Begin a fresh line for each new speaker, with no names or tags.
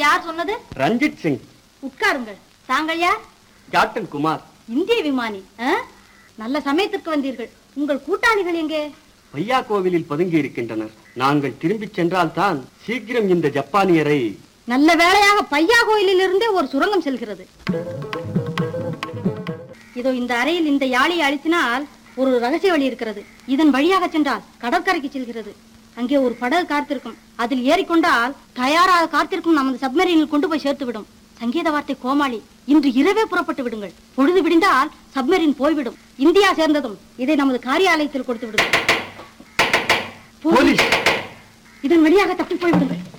யார் சொன்னது
ரஞ்சித் சிங்
உட்காருங்கள் தாங்கள் யார்
கேப்டன் குமார்
இந்திய விமானி ஆ? நல்ல சமயத்திற்கு வந்தீர்கள் உங்கள் கூட்டாளிகள் எங்கே
பையா கோவிலில் பதுங்கி இருக்கின்றனர் நாங்கள் திரும்பிச் சென்றால்தான் சீக்கிரம் இந்த ஜப்பானியரை
நல்ல வேளையாக பையா கோயிலில் இருந்தே ஒரு சுரங்கம் செல்கிறது இதோ இந்த அறையில் இந்த யாழியை அழுத்தினால் ஒரு ரகசிய வழி இருக்கிறது இதன் வழியாக சென்றால் கடற்கரைக்கு செல்கிறது அங்கே ஒரு படகு காத்திருக்கும் அதில் ஏறிக்கொண்டால் தயாராக காத்திருக்கும் நமது சப்மரீனில் கொண்டு போய் சேர்த்து விடும் சங்கீத வார்த்தை கோமாளி இன்று இரவே புறப்பட்டு விடுங்கள் பொழுது விடிந்தால் சப்மரீன் போய்விடும் இந்தியா சேர்ந்ததும் இதை நமது காரியாலயத்தில் கொடுத்து விடுங்கள்
போலீஸ்
இதன் வழியாக தப்பி போய்விடுங்கள்